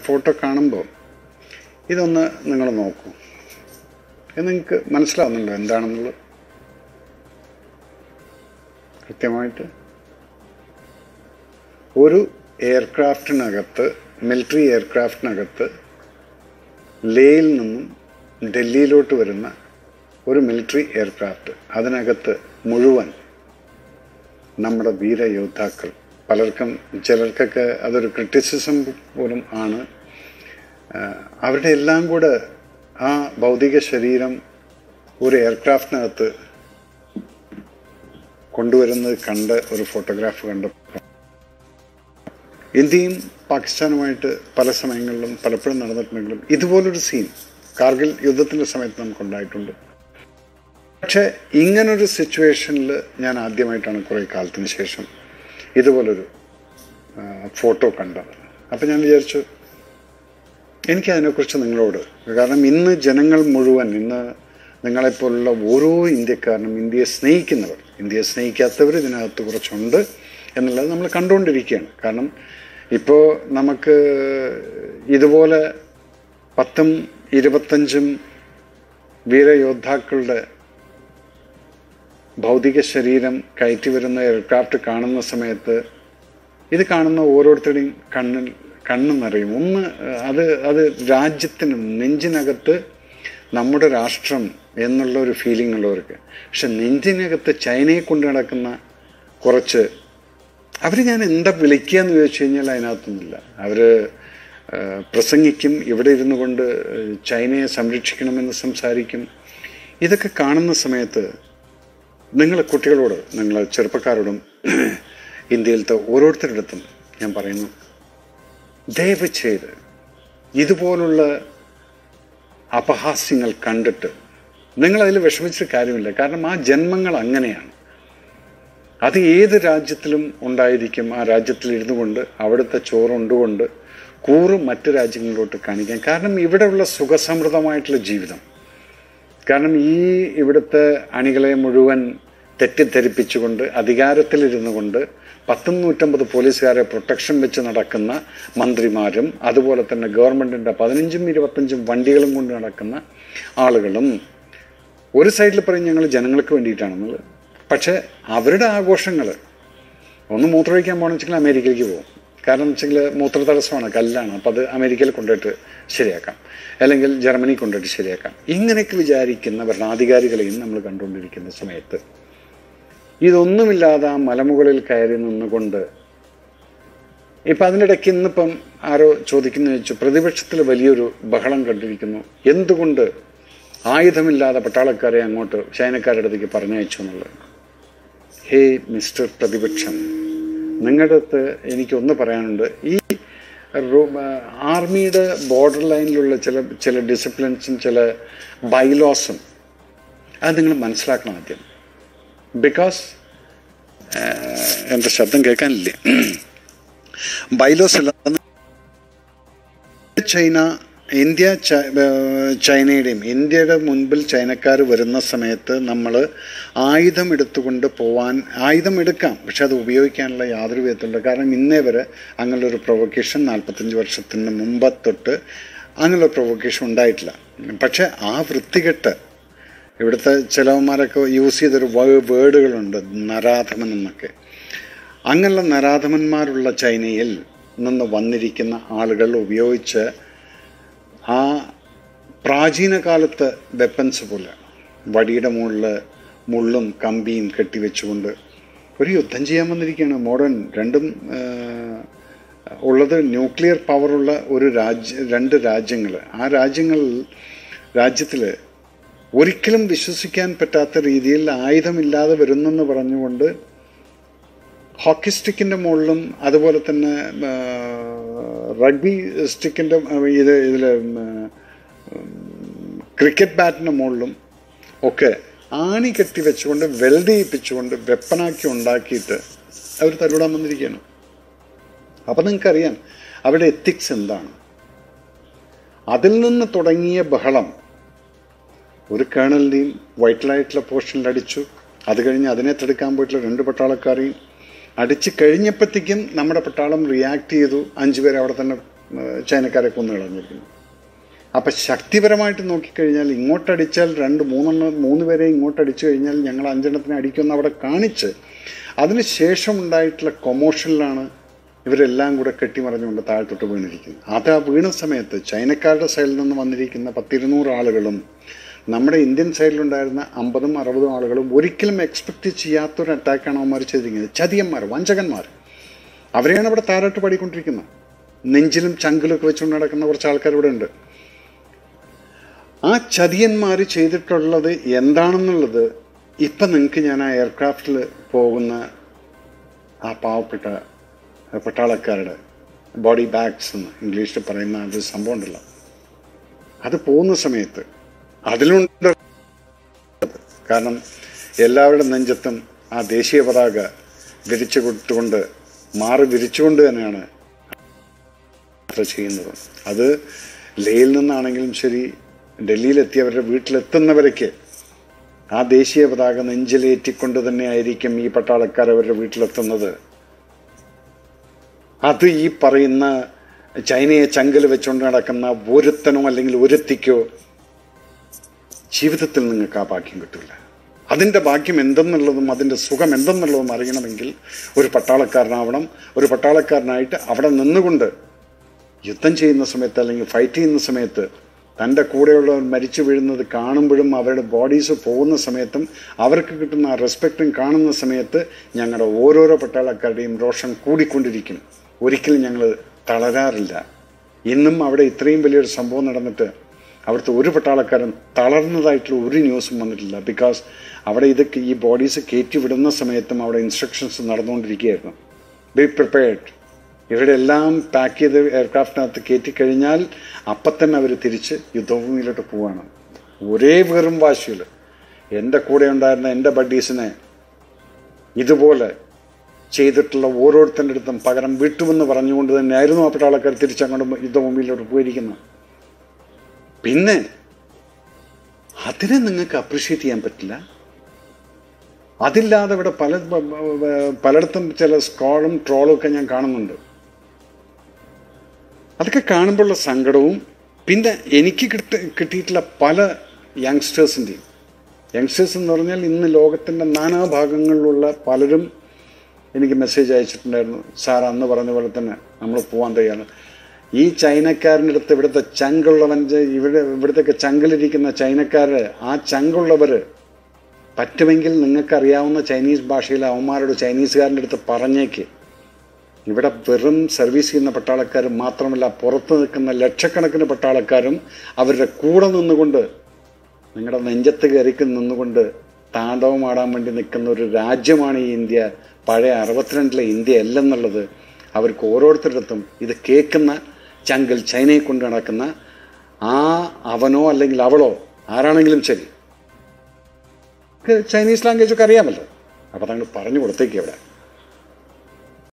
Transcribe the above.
photo കാണുമ്പോൾ ഇതൊന്ന് നിങ്ങൾ നോക്കൂ ഇത് നിങ്ങൾക്ക് മനസ്സിലാവുന്നുണ്ടോ എന്താണെന്നുള്ളത് കൃത്യമായിട്ട് ഒരു എയർക്രാഫ്റ്റിനകത്ത് മിലിറ്ററി എയർക്രാഫ്റ്റിനകത്ത് ലേയിൽ നിന്നും ഡൽഹിയിലോട്ട് വരുന്ന ഒരു മിലിറ്ററി എയർക്രാഫ്റ്റ് അതിനകത്ത് മുഴുവൻ നമ്മുടെ വീരയോദ്ധാക്കൾ പലർക്കും ചിലർക്കൊക്കെ അതൊരു ക്രിറ്റിസിസം പോലും ആണ് ആ, അവരുടെ എല്ലാം കൂടെ ആ ഭൗതിക ശരീരം ഒരു എയർക്രാഫ്റ്റിനകത്ത് കൊണ്ടുവരുന്നത് കണ്ട് ഒരു ഫോട്ടോഗ്രാഫ് കണ്ടപ്പോൾ ഇന്ത്യയും പാകിസ്ഥാനുമായിട്ട് പല സമയങ്ങളിലും പലപ്പോഴും നടന്നിട്ടുണ്ടെങ്കിലും ഇതുപോലൊരു സീൻ കാർഗിൽ യുദ്ധത്തിൻ്റെ സമയത്ത് നമുക്കുണ്ടായിട്ടുണ്ട് പക്ഷേ ഇങ്ങനൊരു സിറ്റുവേഷനിൽ ഞാൻ ആദ്യമായിട്ടാണ് കുറേ കാലത്തിന് ശേഷം ഇതുപോലൊരു ആ, ഫോട്ടോ കണ്ടത് അപ്പം ഞാൻ വിചാരിച്ചു എനിക്കതിനെക്കുറിച്ച് നിങ്ങളോട് കാരണം ഇന്ന് ജനങ്ങൾ മുഴുവൻ ഇന്ന് നിങ്ങളെപ്പോലുള്ള ഓരോ ഇന്ത്യക്കാരനും ഇന്ത്യയെ സ്നേഹിക്കുന്നവർ ഇന്ത്യയെ സ്നേഹിക്കാത്തവർ ഇതിനകത്ത് കുറച്ചുണ്ട് എന്നുള്ളത് നമ്മൾ കണ്ടുകൊണ്ടിരിക്കുകയാണ് കാരണം ഇപ്പോൾ നമുക്ക് ഇതുപോലെ പത്തും ഇരുപത്തഞ്ചും വീരയോദ്ധാക്കളുടെ ഭൗതിക ശരീരം കയറ്റി വരുന്ന എയർക്രാഫ്റ്റ് കാണുന്ന സമയത്ത് ഇത് കാണുന്ന ഓരോരുത്തരുടെയും കണ്ണിൽ കണ്ണ് നിറയും ഒന്ന് അത് അത് രാജ്യത്തിന് നെഞ്ചിനകത്ത് നമ്മുടെ രാഷ്ട്രം എന്നുള്ള ഒരു ഫീലിംഗ് ഉള്ളവർക്ക് പക്ഷെ നെഞ്ചിനകത്ത് ചൈനയെ കൊണ്ട് നടക്കുന്ന കുറച്ച് അവർ ഞാൻ എന്താ വിളിക്കുക എന്ന് ചോദിച്ചു കഴിഞ്ഞാൽ അതിനകത്തൊന്നുമില്ല അവർ പ്രസംഗിക്കും ഇവിടെ ഇരുന്നു കൊണ്ട് ചൈനയെ സംരക്ഷിക്കണമെന്ന് സംസാരിക്കും ഇതൊക്കെ കാണുന്ന സമയത്ത് നിങ്ങൾ കുട്ടികളോട് നിങ്ങൾ ചെറുപ്പക്കാരോടും ഇന്ത്യയിലത്തെ ഓരോരുത്തരുടെ അടുത്തും ഞാൻ പറയുന്നു ദയവ് ചെയ്ത് ഇതുപോലുള്ള അപഹാസ്യങ്ങൾ കണ്ടിട്ട് നിങ്ങൾ അതിൽ വിഷമിച്ചിട്ട് കാര്യമില്ല കാരണം ആ ജന്മങ്ങൾ അങ്ങനെയാണ് അത് ഏത് രാജ്യത്തിലും ഉണ്ടായിരിക്കും ആ രാജ്യത്തിൽ ഇരുന്നു കൊണ്ട് അവിടുത്തെ ചോറുണ്ടുകൊണ്ട് കൂറ് മറ്റ് രാജ്യങ്ങളിലോട്ട് കാണിക്കാൻ കാരണം ഇവിടെയുള്ള സുഖസമൃദ്ധമായിട്ടുള്ള ജീവിതം കാരണം ഈ ഇവിടുത്തെ അണികളെ മുഴുവൻ തെറ്റിദ്ധരിപ്പിച്ചുകൊണ്ട് അധികാരത്തിലിരുന്നു കൊണ്ട് പത്തും നൂറ്റമ്പത് പോലീസുകാരെ പ്രൊട്ടക്ഷൻ വെച്ച് നടക്കുന്ന മന്ത്രിമാരും അതുപോലെ തന്നെ ഗവൺമെൻറ്റിൻ്റെ പതിനഞ്ചും ഇരുപത്തഞ്ചും വണ്ടികളും കൊണ്ട് നടക്കുന്ന ആളുകളും ഒരു സൈഡിൽ പറയും ഞങ്ങൾ ജനങ്ങൾക്ക് വേണ്ടിയിട്ടാണെന്നുള്ളത് പക്ഷേ അവരുടെ ആഘോഷങ്ങൾ ഒന്ന് മൂത്രമൊഴിക്കാൻ പോകണമെന്ന് വെച്ചെങ്കിൽ അമേരിക്കയിലേക്ക് പോകും കാരണം വെച്ചെങ്കിൽ മൂത്ര തടസ്സമാണ് കല്ലാണ് അപ്പോൾ അത് അമേരിക്കയിൽ കൊണ്ടുപോയിട്ട് ശരിയാക്കാം അല്ലെങ്കിൽ ജർമ്മനി കൊണ്ടുപോയിട്ട് ശരിയാക്കാം ഇങ്ങനെയൊക്കെ വിചാരിക്കുന്ന ഭരണാധികാരികളെയും നമ്മൾ കണ്ടുകൊണ്ടിരിക്കുന്ന സമയത്ത് ഇതൊന്നുമില്ലാതെ ആ മലമുകളിൽ കയറി നിന്നുകൊണ്ട് ഇപ്പം അതിനിടയ്ക്ക് ഇന്നിപ്പം ആരോ ചോദിക്കുന്നു വെച്ചു പ്രതിപക്ഷത്തിൽ വലിയൊരു ബഹളം കണ്ടിരിക്കുന്നു എന്തുകൊണ്ട് ആയുധമില്ലാതെ പട്ടാളക്കാരെ അങ്ങോട്ട് ചൈനക്കാരുടെ അടുത്തേക്ക് പറഞ്ഞയച്ചു എന്നുള്ളത് ഹേ മിസ്റ്റർ പ്രതിപക്ഷം നിങ്ങളുടെ അടുത്ത് എനിക്കൊന്ന് പറയാനുണ്ട് ഈ റോ- ആർമിയുടെ ബോർഡർ ലൈനിലുള്ള ചില ചില ഡിസിപ്ലിൻസും ചില ബൈലോസും അത് നിങ്ങൾ മനസ്സിലാക്കണം ആദ്യം ബിക്കോസ് എൻ്റെ ശബ്ദം കേൾക്കാനില്ലേ ബൈലോസ് എല്ലാം ചൈന ഇന്ത്യ ച- ഏഹ് ചൈനയുടെയും ഇന്ത്യയുടെ മുൻപിൽ ചൈനക്കാർ വരുന്ന സമയത്ത് നമ്മൾ ആയുധം എടുത്തുകൊണ്ട് പോവാൻ ആയുധം എടുക്കാം പക്ഷെ അത് ഉപയോഗിക്കാനുള്ള യാതൊരു വിധത്തിലുള്ള കാരണം ഇന്നേ വരെ അങ്ങനെയൊരു പ്രൊവക്കേഷൻ നാൽപ്പത്തഞ്ച് വർഷത്തിന് മുമ്പ് തൊട്ട് അങ്ങനെയുള്ള പ്രൊവക്കേഷൻ ഉണ്ടായിട്ടില്ല പക്ഷെ ആ വൃത്തികെട്ട് ഇവിടുത്തെ ചിലവന്മാരൊക്കെ യൂസ് ചെയ്തൊരു വേ- വേർഡുകളുണ്ട് നരാധമൻ എന്നൊക്കെ അങ്ങനെയുള്ള നരാധമന്മാരുള്ള ചൈനയിൽ നിന്ന് വന്നിരിക്കുന്ന ആളുകൾ ഉപയോഗിച്ച് ആ പ്രാചീന കാലത്തെ വെപ്പൻസ് പോലെ വടിയുടെ മുകളിൽ മുള്ളും കമ്പിയും കെട്ടിവെച്ചുകൊണ്ട് ഒരു യുദ്ധം ചെയ്യാൻ വന്നിരിക്കുകയാണ് മോഡേൺ രണ്ടും ആ, ഉള്ളത് ന്യൂക്ലിയർ പവറുള്ള ഒരു രാജ്യ രണ്ട് രാജ്യങ്ങൾ ആ രാജ്യങ്ങളിൽ രാജ്യത്തിൽ ഒരിക്കലും വിശ്വസിക്കാൻ പറ്റാത്ത രീതിയിൽ ആയുധമില്ലാതെ വരുന്നെന്ന് പറഞ്ഞുകൊണ്ട് ഹോക്കി സ്റ്റിക്കിൻ്റെ മുകളിലും അതുപോലെ തന്നെ ആ, റഗ്ബി സ്റ്റിക്കിൻ്റെ ആ, ഇത് ഇതിൽ ക്രിക്കറ്റ് ബാറ്റിൻ്റെ മുകളിലും ഒക്കെ ആണി കെട്ടി വെച്ചുകൊണ്ട് വെൽഡ് ചെയ്യിപ്പിച്ചുകൊണ്ട് വെപ്പനാക്കി ഉണ്ടാക്കിയിട്ട് അവർ തരുവിടാൻ വന്നിരിക്കുകയാണ് അപ്പം നിങ്ങൾക്കറിയാം അവരുടെ എത്തിക്സ് എന്താണ് അതിൽ നിന്ന് തുടങ്ങിയ ബഹളം ഒരു കേണലിനെയും വൈറ്റിലായിട്ടുള്ള പോർഷനിൽ അടിച്ചു അത് കഴിഞ്ഞ് അതിനെ തടുക്കാൻ പോയിട്ടുള്ള രണ്ട് പട്ടാളക്കാരെയും അടിച്ച് കഴിഞ്ഞപ്പോഴത്തേക്കും നമ്മുടെ പട്ടാളം റിയാക്ട് ചെയ്തു അഞ്ചു പേരെ അവിടെ തന്നെ ഏഹ്, ചൈനക്കാരെ കൊന്നു കളഞ്ഞിരിക്കുന്നത് അപ്പം ശക്തിപരമായിട്ട് നോക്കിക്കഴിഞ്ഞാൽ ഇങ്ങോട്ടടിച്ചാൽ രണ്ട് മൂന്നെണ്ണം മൂന്ന് പേരെ ഇങ്ങോട്ടടിച്ചു കഴിഞ്ഞാൽ ഞങ്ങൾ അഞ്ചെണ്ണത്തിനെ അടിക്കുമെന്ന് അവിടെ കാണിച്ച് അതിന് ശേഷം ഉണ്ടായിട്ടുള്ള കൊമോഷനിലാണ് ഇവരെല്ലാം കൂടെ കെട്ടിമറിഞ്ഞുകൊണ്ട് താഴത്തോട്ട് വീണിരിക്കുന്നത് അത് ആ വീണ സമയത്ത് ചൈനക്കാരുടെ സൈഡിൽ നിന്ന് വന്നിരിക്കുന്ന പത്തിരുന്നൂറ് ആളുകളും നമ്മുടെ ഇന്ത്യൻ സൈഡിലുണ്ടായിരുന്ന അമ്പതും അറുപതും ആളുകളും ഒരിക്കലും എക്സ്പെക്റ്റ് ചെയ്യാത്തൊരു അറ്റാക്കാണ് അവന്മാർ ചെയ്തിരിക്കുന്നത് ചതിയന്മാർ വഞ്ചകന്മാർ അവരെയാണ് ഇവിടെ താരാട്ട് പാടിക്കൊണ്ടിരിക്കുന്നത് നെഞ്ചിലും ചങ്കിലൊക്കെ വെച്ചുകൊണ്ട് നടക്കുന്ന കുറച്ച് ആൾക്കാർ ഇവിടെ ഉണ്ട് ആ ചതിയന്മാർ ചെയ്തിട്ടുള്ളത് എന്താണെന്നുള്ളത് ഇപ്പം നിങ്ങൾക്ക് ഞാൻ ആ എയർക്രാഫ്റ്റിൽ പോകുന്ന ആ പാവപ്പെട്ട പട്ടാളക്കാരുടെ ബോഡി ബാഗ്സ് എന്ന് ഇംഗ്ലീഷിൽ പറയുന്ന അത് സംഭവം ഉണ്ടല്ലോ അത് പോകുന്ന സമയത്ത് അതിലുണ്ട് കാരണം എല്ലാവരുടെ നെഞ്ചത്തും ആ ദേശീയ പതാക വിരിച്ചു കൊടുത്തുകൊണ്ട് മാറി വിരിച്ചുകൊണ്ട് തന്നെയാണ് യാത്ര ചെയ്യുന്നത് അത് ലേയിൽ നിന്നാണെങ്കിലും ശരി ഡൽഹിയിലെത്തിയവരുടെ വീട്ടിലെത്തുന്നവരേക്ക് ആ ദേശീയ പതാക നെഞ്ചിലേറ്റിക്കൊണ്ട് തന്നെ ആയിരിക്കും ഈ പട്ടാളക്കാർ അവരുടെ വീട്ടിലെത്തുന്നത് അത് ഈ പറയുന്ന ചൈനയെ ചങ്കൽ വെച്ചുകൊണ്ട് നടക്കുന്ന ഒരുത്തനോ അല്ലെങ്കിൽ ഒരുത്തിക്കോ ജീവിതത്തിൽ നിങ്ങൾക്ക് ആ ഭാഗ്യം കിട്ടില്ല അതിൻ്റെ ഭാഗ്യം എന്തെന്നുള്ളതും അതിൻ്റെ സുഖം എന്തെന്നുള്ളതും അറിയണമെങ്കിൽ ഒരു പട്ടാളക്കാരനാവണം ഒരു പട്ടാളക്കാരനായിട്ട് അവിടെ നിന്നുകൊണ്ട് യുദ്ധം ചെയ്യുന്ന സമയത്ത് അല്ലെങ്കിൽ ഫൈറ്റ് ചെയ്യുന്ന സമയത്ത് തൻ്റെ കൂടെയുള്ളവർ മരിച്ചു വീഴുന്നത് കാണുമ്പോഴും അവരുടെ ബോഡീസ് പോകുന്ന സമയത്തും അവർക്ക് കിട്ടുന്ന ആ റെസ്പെക്റ്റും കാണുന്ന സമയത്ത് ഞങ്ങളുടെ ഓരോരോ പട്ടാളക്കാരുടെയും രോഷം കൂടിക്കൊണ്ടിരിക്കും ഒരിക്കലും ഞങ്ങൾ തളരാറില്ല ഇന്നും അവിടെ ഇത്രയും വലിയൊരു സംഭവം നടന്നിട്ട് അവിടുത്തെ ഒരു പട്ടാളക്കാരൻ തളർന്നതായിട്ടുള്ള ഒരു ന്യൂസും വന്നിട്ടില്ല ബിക്കോസ് അവിടെ ഇതൊക്കെ ഈ ബോഡീസ് കയറ്റി വിടുന്ന സമയത്തും അവിടെ ഇൻസ്ട്രക്ഷൻസ് നടന്നുകൊണ്ടിരിക്കുകയായിരുന്നു ബി പ്രിപ്പയർഡ് ഇവരുടെ എല്ലാം പാക്ക് ചെയ്ത് എയർക്രാഫ്റ്റിനകത്ത് കയറ്റിക്കഴിഞ്ഞാൽ അപ്പം തന്നെ അവർ തിരിച്ച് യുദ്ധഭൂമിയിലോട്ട് പോവുകയാണ് ഒരേ വെറും വാശിയിൽ എൻ്റെ കൂടെ ഉണ്ടായിരുന്ന എൻ്റെ ബഡ്ഡീസിനെ ഇതുപോലെ ചെയ്തിട്ടുള്ള ഓരോരുത്തരുടെ അടുത്തും പകരം വിട്ടുമെന്ന് പറഞ്ഞുകൊണ്ട് തന്നെയായിരുന്നു ആ പട്ടാളക്കാർ തിരിച്ചങ്ങോട്ട് യുദ്ധഭൂമിയിലോട്ട് പോയിരിക്കുന്നത് പിന്നെ അതിനെ നിങ്ങൾക്ക് അപ്രിഷ്യേറ്റ് ചെയ്യാൻ പറ്റില്ല അതില്ലാതെ ഇവിടെ പല പലയിടത്തും ചില സ്കോളും ട്രോളും ഒക്കെ ഞാൻ കാണുന്നുണ്ട് അതൊക്കെ കാണുമ്പോഴുള്ള സങ്കടവും പിന്നെ എനിക്ക് കിട്ട കിട്ടിയിട്ടുള്ള പല യങ്സ്റ്റേഴ്സിൻ്റെയും യങ്സ്റ്റേഴ്സ് എന്ന് പറഞ്ഞാൽ ഇന്ന് ലോകത്തിൻ്റെ നാനാഭാഗങ്ങളിലുള്ള പലരും എനിക്ക് മെസ്സേജ് അയച്ചിട്ടുണ്ടായിരുന്നു സാർ അന്ന് പറഞ്ഞ പോലെ തന്നെ നമ്മൾ പോകാൻ തയ്യാറാണ് ഈ ചൈനക്കാരൻ്റെ അടുത്ത് ഇവിടുത്തെ ചങ്കുള്ളവൻ ഇവിടെ ഇവിടുത്തെ ചങ്കിലിരിക്കുന്ന ചൈനക്കാർ ആ ചങ്കുള്ളവർ പറ്റുമെങ്കിൽ നിങ്ങൾക്കറിയാവുന്ന ചൈനീസ് ഭാഷയിൽ അവന്മാരോട് ചൈനീസുകാരൻ്റെ അടുത്ത് പറഞ്ഞേക്ക് ഇവിടെ വെറും സർവീസ് ചെയ്യുന്ന പട്ടാളക്കാർ മാത്രമല്ല പുറത്ത് നിൽക്കുന്ന ലക്ഷക്കണക്കിന് പട്ടാളക്കാരും അവരുടെ കൂടെ നിന്നുകൊണ്ട് നിങ്ങളുടെ നെഞ്ചത്ത് കയറിക്ക് നിന്നുകൊണ്ട് താണ്ഡവമാടാൻ വേണ്ടി നിൽക്കുന്ന ഒരു രാജ്യമാണ് ഈ ഇന്ത്യ പഴയ അറുപത്തിരണ്ടിലെ ഇന്ത്യ അല്ലെന്നുള്ളത് അവർക്ക് ഓരോരുത്തരുടെ ഇത് കേൾക്കുന്ന ചങ്കൽ ചൈനയെ കൊണ്ട് നടക്കുന്ന ആ അവനോ അല്ലെങ്കിൽ അവളോ ആരാണെങ്കിലും ശരി ചൈനീസ് ലാംഗ്വേജ് ഒക്കെ അറിയാമല്ലോ അപ്പോൾ തങ്ങൾ പറഞ്ഞു കൊടുത്തേക്ക് അവിടെ